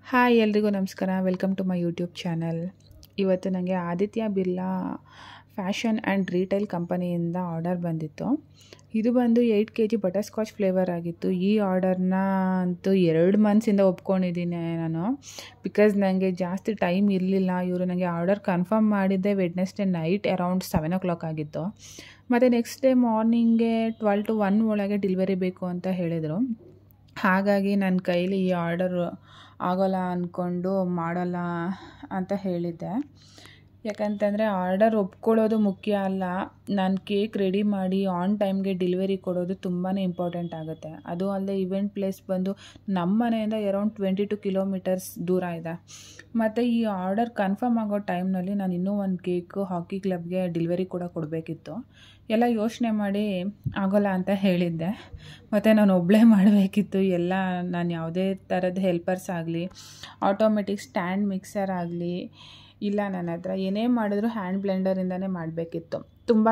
hi ಎಲ್ರಿಗೂ ನಮಸ್ಕಾರ welcome to my YouTube channel ಇವತ್ತು ನನಗೆ Aditya Birla fashion and retail ಕಂಪನಿಯಿಂದ ಆರ್ಡರ್ ಬಂದಿತ್ತು ಇದು ಬಂದು eight K G butterscotch flavour ಆಗಿತ್ತು ಈ ಆರ್ಡರ್ನ ಅಂತೂ ಎರಡು ಮಂತ್ಸಿಂದ ಒಪ್ಕೊಂಡಿದ್ದೀನಿ ನಾನು ಬಿಕಾಸ್ ನನಗೆ ಜಾಸ್ತಿ ಟೈಮ್ ಇರಲಿಲ್ಲ ಇವರು ನನಗೆ ಆರ್ಡರ್ ಕನ್ಫರ್ಮ್ ಮಾಡಿದ್ದೆ Wednesday night around seven o'clock ಆಗಿತ್ತು ಮತ್ತು ನೆಕ್ಸ್ಟ್ ಡೇ ಮಾರ್ನಿಂಗ್ಗೆ ಟ್ವೆಲ್ ಟು ಒನ್ ಒಳಗೆ ಡೆಲಿವರಿ ಬೇಕು ಅಂತ ಹೇಳಿದರು ಹಾಗಾಗಿ ನನ್ನ ಕೈಲಿ ಈ ಆರ್ಡರ್ ಆಗೋಲ್ಲ ಅಂದ್ಕೊಂಡು ಮಾಡಲ್ಲ ಅಂತ ಹೇಳಿದ್ದೆ ಯಾಕಂತಂದರೆ ಆರ್ಡರ್ ಒಪ್ಕೊಳ್ಳೋದು ಮುಖ್ಯ ಅಲ್ಲ ನಾನು ಕೇಕ್ ರೆಡಿ ಮಾಡಿ ಆನ್ ಟೈಮ್ಗೆ ಡೆಲಿವರಿ ಕೊಡೋದು ತುಂಬಾ ಇಂಪಾರ್ಟೆಂಟ್ ಆಗುತ್ತೆ ಅದು ಅಲ್ಲದೆ ಇವೆಂಟ್ ಪ್ಲೇಸ್ ಬಂದು ನಮ್ಮ ಮನೆಯಿಂದ ಅರೌಂಡ್ ಟ್ವೆಂಟಿ ಟು ಕಿಲೋಮೀಟರ್ಸ್ ದೂರ ಇದೆ ಮತ್ತು ಈ ಆರ್ಡರ್ ಕನ್ಫರ್ಮ್ ಆಗೋ ಟೈಮ್ನಲ್ಲಿ ನಾನು ಇನ್ನೂ ಒಂದು ಕೇಕು ಹಾಕಿ ಕ್ಲಬ್ಗೆ ಡೆಲಿವರಿ ಕೂಡ ಕೊಡಬೇಕಿತ್ತು ಎಲ್ಲ ಯೋಚನೆ ಮಾಡಿ ಆಗೋಲ್ಲ ಅಂತ ಹೇಳಿದ್ದೆ ಮತ್ತು ನಾನು ಒಬ್ಬಳೇ ಮಾಡಬೇಕಿತ್ತು ಎಲ್ಲ ನಾನು ಯಾವುದೇ ಥರದ ಹೆಲ್ಪರ್ಸ್ ಆಗಲಿ ಆಟೋಮೆಟಿಕ್ ಸ್ಟ್ಯಾಂಡ್ ಮಿಕ್ಸರ್ ಆಗಲಿ ಇಲ್ಲ ನನ್ನ ಹತ್ರ ಏನೇ ಮಾಡಿದ್ರು ಹ್ಯಾಂಡ್ ಬ್ಲೆಂಡರಿಂದನೇ ಮಾಡಬೇಕಿತ್ತು ತುಂಬಾ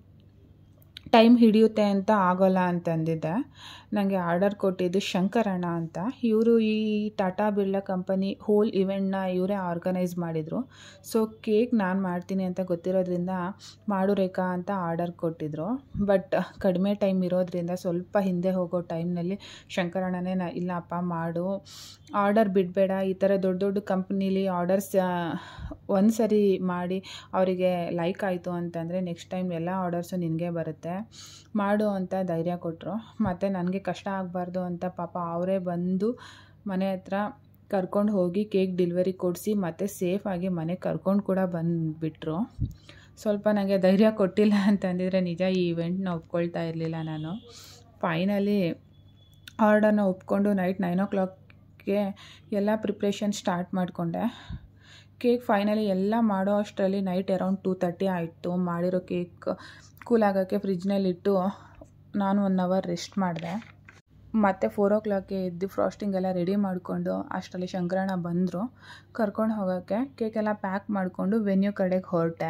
ಟೈಮ್ ಹಿಡಿಯುತ್ತೆ ಅಂತ ಆಗೋಲ್ಲ ಅಂತಂದಿದ್ದೆ ನನಗೆ ಆರ್ಡರ್ ಕೊಟ್ಟಿದ್ದು ಶಂಕರಣ್ಣ ಅಂತ ಇವರು ಈ ಟಾಟಾ ಬಿರ್ಲಾ ಕಂಪನಿ ಹೋಲ್ ಇವೆಂಟ್ನ ಇವರೇ ಆರ್ಗನೈಸ್ ಮಾಡಿದರು ಸೊ ಕೇಕ್ ನಾನು ಮಾಡ್ತೀನಿ ಅಂತ ಗೊತ್ತಿರೋದ್ರಿಂದ ಮಾಡು ರೇಖಾ ಅಂತ ಆರ್ಡರ್ ಕೊಟ್ಟಿದ್ರು ಬಟ್ ಕಡಿಮೆ ಟೈಮ್ ಇರೋದ್ರಿಂದ ಸ್ವಲ್ಪ ಹಿಂದೆ ಹೋಗೋ ಟೈಮ್ನಲ್ಲಿ ಶಂಕರಣ್ಣನೇ ನ ಇಲ್ಲಪ್ಪ ಮಾಡು ಆರ್ಡರ್ ಬಿಡಬೇಡ ಈ ಥರ ದೊಡ್ಡ ದೊಡ್ಡ ಕಂಪ್ನೀಲಿ ಆರ್ಡರ್ಸ್ ಒಂದು ಸರಿ ಮಾಡಿ ಅವರಿಗೆ ಲೈಕ್ ಆಯಿತು ಅಂತಂದರೆ ನೆಕ್ಸ್ಟ್ ಟೈಮ್ ಎಲ್ಲ ಆರ್ಡರ್ಸು ನಿನಗೆ ಬರುತ್ತೆ ಮಾಡು ಅಂತ ಧೈರ್ಯ ಕೊಟ್ಟರು ಮತ್ತು ನನಗೆ ಕಷ್ಟ ಆಗಬಾರ್ದು ಅಂತ ಪಾಪ ಅವರೇ ಬಂದು ಮನೆ ಹತ್ರ ಕರ್ಕೊಂಡು ಹೋಗಿ ಕೇಕ್ ಡೆಲಿವರಿ ಕೊಡಿಸಿ ಮತ್ತು ಸೇಫಾಗಿ ಮನೆಗೆ ಕರ್ಕೊಂಡು ಕೂಡ ಬಂದುಬಿಟ್ರು ಸ್ವಲ್ಪ ನನಗೆ ಧೈರ್ಯ ಕೊಟ್ಟಿಲ್ಲ ಅಂತಂದಿದ್ರೆ ನಿಜ ಈ ಇವೆಂಟ್ನ ಒಪ್ಕೊಳ್ತಾ ಇರಲಿಲ್ಲ ನಾನು ಫೈನಲಿ ಆರ್ಡರ್ನ ಒಪ್ಕೊಂಡು ನೈಟ್ ನೈನ್ ಓ ಕ್ಲಾಕ್ಗೆ ಎಲ್ಲ ಪ್ರಿಪ್ರೇಷನ್ ಸ್ಟಾರ್ಟ್ ಮಾಡಿಕೊಂಡೆ ಕೇಕ್ ಫೈನಲಿ ಎಲ್ಲ ಮಾಡೋ ಅಷ್ಟರಲ್ಲಿ ನೈಟ್ ಅರೌಂಡ್ ಟೂ ತರ್ಟಿ ಆಯಿತು ಮಾಡಿರೋ ಕೇಕ್ ಕೂಲ್ ಆಗೋಕ್ಕೆ ಫ್ರಿಜ್ನಲ್ಲಿಟ್ಟು ನಾನು ಒನ್ ಅವರ್ ರೆಸ್ಟ್ ಮಾಡಿದೆ ಮತ್ತು ಫೋರ್ ಓ ಕ್ಲಾಕ್ಗೆ ಎದ್ದು ಫ್ರಾಸ್ಟಿಂಗ್ ಎಲ್ಲ ರೆಡಿ ಮಾಡಿಕೊಂಡು ಅಷ್ಟರಲ್ಲಿ ಶಂಕರಣ್ಣ ಬಂದರು ಕರ್ಕೊಂಡು ಹೋಗೋಕ್ಕೆ ಕೇಕೆಲ್ಲ ಪ್ಯಾಕ್ ಮಾಡಿಕೊಂಡು ವೆನ್ಯೂ ಕಡೆಗೆ ಹೊರಟೆ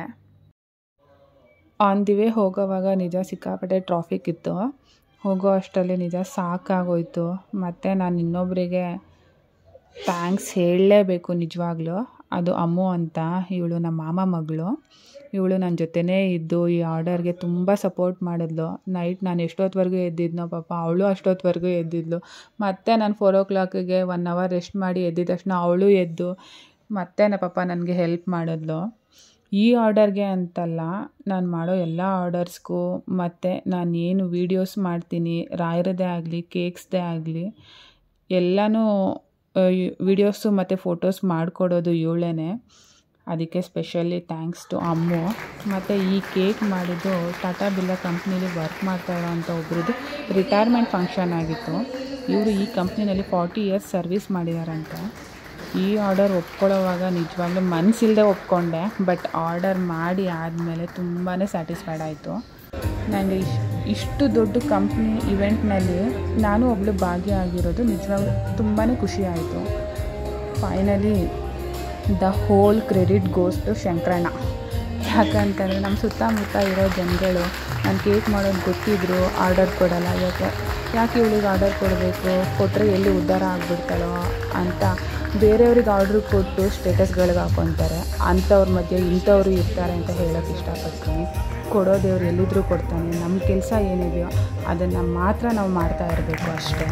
ಆನ್ ದಿ ವೇ ಹೋಗೋವಾಗ ನಿಜ ಸಿಕ್ಕಾಪಟ್ಟೆ ಟ್ರಾಫಿಕ್ ಇತ್ತು ಹೋಗೋ ಅಷ್ಟರಲ್ಲಿ ನಿಜ ಸಾಕಾಗೋಯ್ತು ಮತ್ತು ನಾನು ಇನ್ನೊಬ್ಬರಿಗೆ ಥ್ಯಾಂಕ್ಸ್ ಹೇಳಲೇಬೇಕು ನಿಜವಾಗ್ಲೂ ಅದು ಅಮ್ಮು ಅಂತ ಇವಳು ನಮ್ಮ ಮಾಮ ಮಗಳು ಇವಳು ನನ್ನ ಜೊತೆನೇ ಇದ್ದು ಈ ಆರ್ಡರ್ಗೆ ತುಂಬ ಸಪೋರ್ಟ್ ಮಾಡಿದ್ಲು ನೈಟ್ ನಾನು ಎಷ್ಟೊತ್ತವರೆಗೂ ಎದ್ದಿದ್ನೋ ಪಾಪ ಅವಳು ಅಷ್ಟೊತ್ತವರೆಗೂ ಎದ್ದಿದ್ಲು ಮತ್ತು ನಾನು ಫೋರ್ ಓ ಕ್ಲಾಕಿಗೆ ಒನ್ ಅವರ್ ರೆಸ್ಟ್ ಮಾಡಿ ಎದ್ದಿದ ತಕ್ಷಣ ಅವಳು ಎದ್ದು ಮತ್ತೆ ನ ಪಾಪ ನನಗೆ ಹೆಲ್ಪ್ ಮಾಡಿದ್ಲು ಈ ಆರ್ಡರ್ಗೆ ಅಂತಲ್ಲ ನಾನು ಮಾಡೋ ಎಲ್ಲ ಆರ್ಡರ್ಸ್ಗೂ ಮತ್ತು ನಾನು ಏನು ವೀಡಿಯೋಸ್ ಮಾಡ್ತೀನಿ ರಾಯರದೇ ಆಗಲಿ ಕೇಕ್ಸ್ದೇ ಆಗಲಿ ಎಲ್ಲನೂ ವಿಡಿಯೋಸು ಮತ್ತು ಫೋಟೋಸ್ ಮಾಡಿಕೊಡೋದು ಇವಳೇ ಅದಕ್ಕೆ ಸ್ಪೆಷಲಿ ಥ್ಯಾಂಕ್ಸ್ ಟು ಅಮ್ಮು ಮತ್ತು ಈ ಕೇಕ್ ಮಾಡಿದ್ದು ಟಾಟಾ ಬಿರ್ಲಾ ಕಂಪ್ನೀಲಿ ವರ್ಕ್ ಮಾಡ್ತಾ ಇರೋವಂಥ ಒಬ್ರದ್ದು ರಿಟೈರ್ಮೆಂಟ್ ಫಂಕ್ಷನ್ ಆಗಿತ್ತು ಇವರು ಈ ಕಂಪ್ನಿನಲ್ಲಿ ಫಾರ್ಟಿ ಇಯರ್ಸ್ ಸರ್ವಿಸ್ ಮಾಡಿದಾರಂತ ಈ ಆರ್ಡರ್ ಒಪ್ಕೊಳ್ಳೋವಾಗ ನಿಜವಾಗ್ಲೂ ಮನಸ್ಸಿಲ್ಲದೆ ಒಪ್ಕೊಂಡೆ ಬಟ್ ಆರ್ಡರ್ ಮಾಡಿ ಆದಮೇಲೆ ತುಂಬಾ ಸ್ಯಾಟಿಸ್ಫೈಡ್ ಆಯಿತು ನನಗೆ ಇಶ್ ಇಷ್ಟು ದೊಡ್ಡ ಕಂಪ್ನಿ ಇವೆಂಟ್ನಲ್ಲಿ ನಾನು ಒಬ್ಬಳು ಭಾಗಿಯಾಗಿರೋದು ನಿಜವಾಗ್ಲೂ ತುಂಬಾ ಖುಷಿ ಆಯಿತು finally the whole credit goes to Shankaranna ಯಾಕಂತಂದರೆ ನಮ್ಮ ಸುತ್ತಮುತ್ತ ಇರೋ ಜನಗಳು ನಾನು ಕೇಕ್ ಮಾಡೋದು ಗೊತ್ತಿದ್ರು ಆರ್ಡರ್ ಕೊಡೋಲ್ಲ ಯಾಕೆ ಯಾಕೆ ಇವಳಿಗೆ ಆರ್ಡರ್ ಕೊಡಬೇಕು ಕೊಟ್ಟರೆ ಎಲ್ಲಿ ಉದ್ಧಾರ ಆಗಿಬಿಡ್ತಾಳೋ ಅಂತ ಬೇರೆಯವ್ರಿಗೆ ಆರ್ಡ್ರ್ ಕೊಟ್ಟು ಸ್ಟೇಟಸ್ಗಳಿಗೆ ಹಾಕ್ಕೊತಾರೆ ಅಂಥವ್ರ ಮಧ್ಯೆ ಇಂಥವ್ರು ಇರ್ತಾರೆ ಅಂತ ಹೇಳೋಕ್ಕೆ ಇಷ್ಟಪಡ್ತೀನಿ ಕೊಡೋ ದೇವ್ರು ಎಲ್ಲಿದ್ದರೂ ಕೊಡ್ತಾನೆ ನಮ್ಮ ಕೆಲಸ ಏನಿದೆಯೋ ಅದನ್ನು ಮಾತ್ರ ನಾವು ಮಾಡ್ತಾ ಇರಬೇಕು ಅಷ್ಟೇ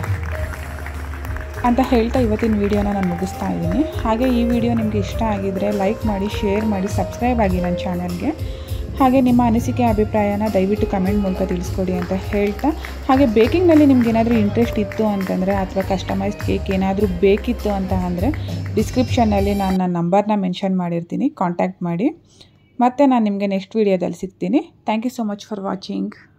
ಅಂತ ಹೇಳ್ತಾ ಇವತ್ತಿನ ವೀಡಿಯೋನ ನಾನು ಮುಗಿಸ್ತಾ ಇದ್ದೀನಿ ಹಾಗೆ ಈ ವಿಡಿಯೋ ನಿಮಗೆ ಇಷ್ಟ ಆಗಿದ್ದರೆ ಲೈಕ್ ಮಾಡಿ ಶೇರ್ ಮಾಡಿ ಸಬ್ಸ್ಕ್ರೈಬ್ ಆಗಿ ನನ್ನ ಚಾನಲ್ಗೆ ಹಾಗೆ ನಿಮ್ಮ ಅನಿಸಿಕೆ ಅಭಿಪ್ರಾಯನ ದಯವಿಟ್ಟು ಕಮೆಂಟ್ ಮೂಲಕ ತಿಳಿಸ್ಕೊಡಿ ಅಂತ ಹೇಳ್ತಾ ಹಾಗೆ ಬೇಕಿಂಗ್ನಲ್ಲಿ ನಿಮ್ಗೆ ಏನಾದರೂ ಇಂಟ್ರೆಸ್ಟ್ ಇತ್ತು ಅಂತಂದರೆ ಅಥವಾ ಕಸ್ಟಮೈಸ್ಡ್ ಕೇಕ್ ಏನಾದರೂ ಬೇಕಿತ್ತು ಅಂತ ಅಂದರೆ ಡಿಸ್ಕ್ರಿಪ್ಷನ್ನಲ್ಲಿ ನಾನು ನನ್ನ ನಂಬರ್ನ ಮೆನ್ಷನ್ ಮಾಡಿರ್ತೀನಿ ಕಾಂಟ್ಯಾಕ್ಟ್ ಮಾಡಿ ಮತ್ತು ನಾನು ನಿಮಗೆ ನೆಕ್ಸ್ಟ್ ವೀಡಿಯೋದಲ್ಲಿ ಸಿಗ್ತೀನಿ thank you so much for watching